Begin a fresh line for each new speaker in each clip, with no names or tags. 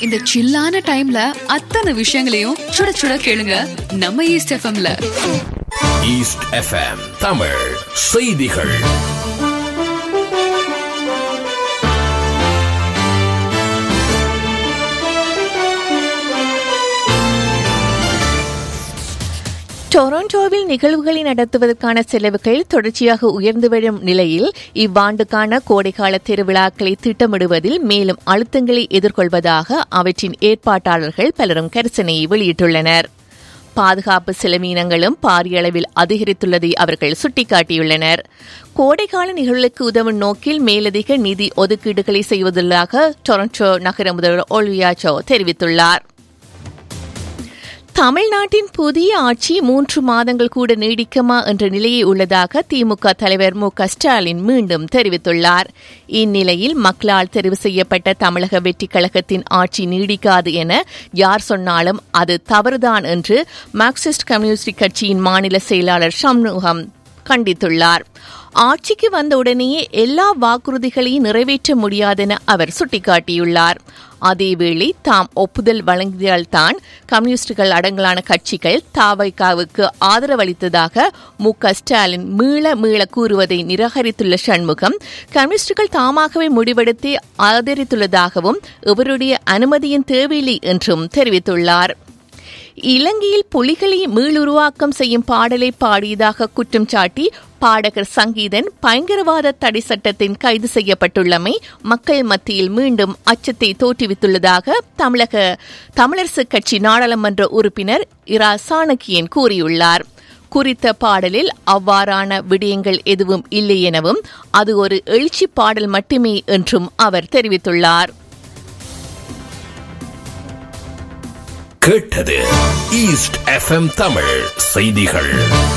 இந்த சில்லான டைம்ல அத்தனை விஷயங்களையும் சுட சுட கேளுங்க நம்ம ஈஸ்ட் எஃப்எம்ல
ஈஸ்ட் எஃப்எம் தமிழ் செய்திகள்
டொரண்டோவில் நிகழ்வுகளை நடத்துவதற்கான செலவுகள் தொடர்ச்சியாக உயர்ந்து வரும் நிலையில் இவ்வாண்டுக்கான கோடைக்கால திருவிழாக்களை திட்டமிடுவதில் மேலும் அழுத்தங்களை எதிர்கொள்வதாக அவற்றின் ஏற்பாட்டாளர்கள் பலரும் கரிசனையை வெளியிட்டுள்ளனர் பாதுகாப்பு செலவீனங்களும் பாரிய அளவில் அதிகரித்துள்ளதை அவர்கள் சுட்டிக்காட்டியுள்ளனர் கோடைக்கால நிகழ்வுகளுக்கு உதவும் நோக்கில் மேலதிக நிதி ஒதுக்கீடுகளை செய்வதாக டொரண்டோ நகர முதல்வர் ஒலியாச்சோ தெரிவித்துள்ளார் தமிழ்நாட்டின் புதிய ஆட்சி மூன்று மாதங்கள் கூட நீடிக்குமா என்ற நிலையே உள்ளதாக திமுக தலைவர் மு ஸ்டாலின் மீண்டும் தெரிவித்துள்ளார் இந்நிலையில் மக்களால் தெரிவு செய்யப்பட்ட தமிழக வெற்றி கழகத்தின் ஆட்சி நீடிக்காது என யார் சொன்னாலும் அது தவறுதான் என்று மார்க்சிஸ்ட் கம்யூனிஸ்ட் கட்சியின் மாநில செயலாளர் சண்முகம் கண்டித்துள்ளார் ஆட்சிக்கு வந்தவுடனேயே எல்லா வாக்குறுதிகளையும் நிறைவேற்ற முடியாதென அவர் சுட்டிக்காட்டியுள்ளார் அதேவேளை தாம் ஒப்புதல் வழங்கியதால்தான் கம்யூனிஸ்டுகள் அடங்கலான கட்சிகள் தாவைக்காவுக்கு ஆதரவளித்ததாக மு ஸ்டாலின் மீள மீள கூறுவதை நிராகரித்துள்ள சண்முகம் கம்யூனிஸ்டுகள் தாமாகவே முடிவெடுத்து ஆதரித்துள்ளதாகவும் இவருடைய அனுமதியின் தேவையில்லை என்றும் தெரிவித்துள்ளார் இலங்கையில் புலிகளை மீளுருவாக்கம் செய்யும் பாடலை பாடியதாக குற்றம் சாட்டி பாடகர் சங்கீதன் பயங்கரவாத தடை சட்டத்தின் கைது செய்யப்பட்டுள்ளமை மக்கள் மத்தியில் மீண்டும் அச்சத்தை தோற்றுவித்துள்ளதாக தமிழக தமிழரசுக் கட்சி நாடாளுமன்ற உறுப்பினர் இரா சாணக்கியன் கூறியுள்ளார் குறித்த பாடலில் அவ்வாறான விடயங்கள் எதுவும் இல்லை எனவும் அது ஒரு எழுச்சி பாடல் மட்டுமே என்றும் அவர் தெரிவித்துள்ளார்
கேட்டது ஈஸ்ட் எஃப்எம் தமிழ் செய்திகள்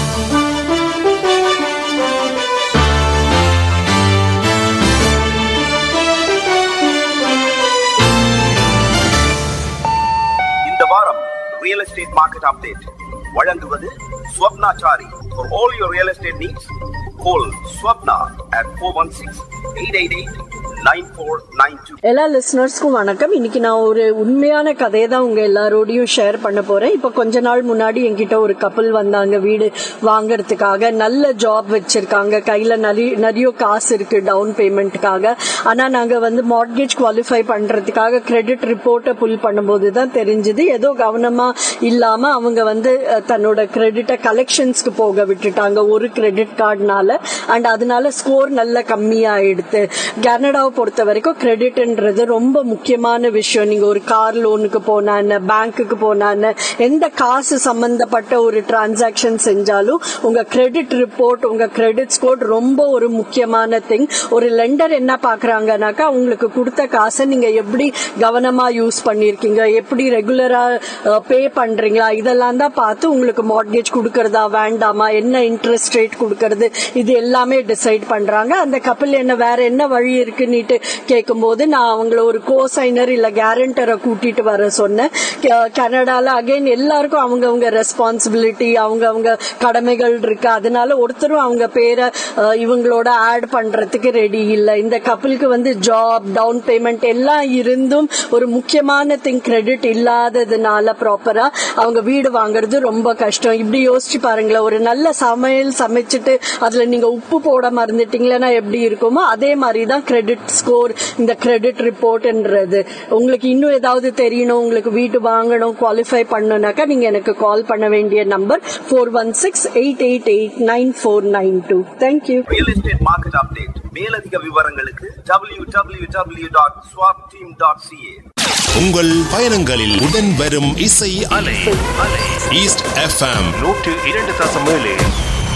இந்த வாரம் ரியல் எஸ்டேட் மார்க்கெட் அப்டேட் வழங்குவது Swapnachari for all your real estate needs call Swapna at four one six eight eight eight nine four nine two
எல்லா லிஸ்னர்ஸ்க்கும் வணக்கம் இன்னைக்கு நான் ஒரு உண்மையான கதையை தான் உங்க எல்லாரோடையும் ஷேர் பண்ண போறேன் இப்போ கொஞ்ச நாள் முன்னாடி என்கிட்ட ஒரு கப்பல் வந்தாங்க வீடு வாங்குறதுக்காக நல்ல ஜாப் வச்சிருக்காங்க கையில நிறைய நிறைய காசு இருக்கு டவுன் பேமெண்ட்டுக்காக ஆனா நாங்க வந்து மார்ட்கேஜ் குவாலிஃபை பண்றதுக்காக கிரெடிட் ரிப்போர்ட்டை புல் பண்ணும்போது தான் தெரிஞ்சது ஏதோ கவனமா இல்லாம அவங்க வந்து அஹ், தன்னோட கிரெடிட்டை கலெக்ஷன்ஸ்க்கு போக விட்டுட்டாங்க ஒரு கிரெடிட் கார்டுனால அண்ட் அதனால ஸ்கோர் நல்ல கம்மியாயிடுது கனடாவை பொறுத்த வரைக்கும் கிரெடிட்ன்றது ரொம்ப முக்கியமான விஷயம் நீங்க ஒரு கார் லோனுக்கு போனான்னு பேங்க்குக்கு போனான்னு எந்த காசு சம்பந்தப்பட்ட ஒரு டிரான்சாக்ஷன் செஞ்சாலும் உங்க கிரெடிட் ரிப்போர்ட் உங்க கிரெடிட் ஸ்கோர் ரொம்ப ஒரு முக்கியமான திங் ஒரு லெண்டர் என்ன பாக்குறாங்கனாக்கா உங்களுக்கு கொடுத்த காசை நீங்க எப்படி கவனமா யூஸ் பண்ணிருக்கீங்க எப்படி ரெகுலரா பே பண்றீங்களா இதெல்லாம் தான் பார்த்து உங்களுக்கு மார்ட்கேஜ் கொடுக்கறதா வேண்டாமா என்ன இன்ட்ரெஸ்ட் ரேட் கொடுக்கறது இது எல்லாமே டிசைட் பண்றாங்க அந்த கப்பல் என்ன வேற என்ன வழி இருக்குன்னுட்டு கேட்கும்போது நான் அவங்கள ஒரு கோசைனர் இல்ல கேரண்டரை கூட்டிட்டு வர சொன்னேன் கே- கனடால அகைன் எல்லாருக்கும் அவங்கவங்க ரெஸ்பான்சிபிலிட்டி அவங்கவங்க கடமைகள் இருக்கு அதனால ஒருத்தரும் அவங்க பேரை அஹ், இவங்களோட ஆட் பண்றதுக்கு ரெடி இல்ல இந்த கப்பலுக்கு வந்து ஜாப் டவுன் பேமெண்ட் எல்லாம் இருந்தும் ஒரு முக்கியமான திங் கிரெடிட் இல்லாததுனால ப்ராப்பரா அவங்க வீடு வாங்குறது ரொம்ப கஷ்டம் இப்படி யோசிச்சு பாருங்களேன் ஒரு நல்ல சமையல் சமைச்சிட்டு அதுல நீங்க உப்பு போட மறந்துட்டீங்களா எப்படி இருக்குமோ அதே மாதிரி தான் கிரெடிட் ஸ்கோர் இந்த கிரெடிட் ரிப்போர்ட்ன்றது உங்களுக்கு இன்னும் ஏதாவது தெரியணும் உங்களுக்கு வீட்டு வாங்கணும் குவாலிஃபை பண்ணணும்னாக்கா நீங்க எனக்கு கால் பண்ண வேண்டிய number four one six eight eight eight nine four nine two thank you
real estate market update மேலதிக விவரங்களுக்கு W W W dot swap team dot CA
உங்கள் பயணங்களில் உடன் வரும் இசை அலை ஈஸ்ட் எஃப்எம்
நூற்று இரண்டு தசம் ஏழு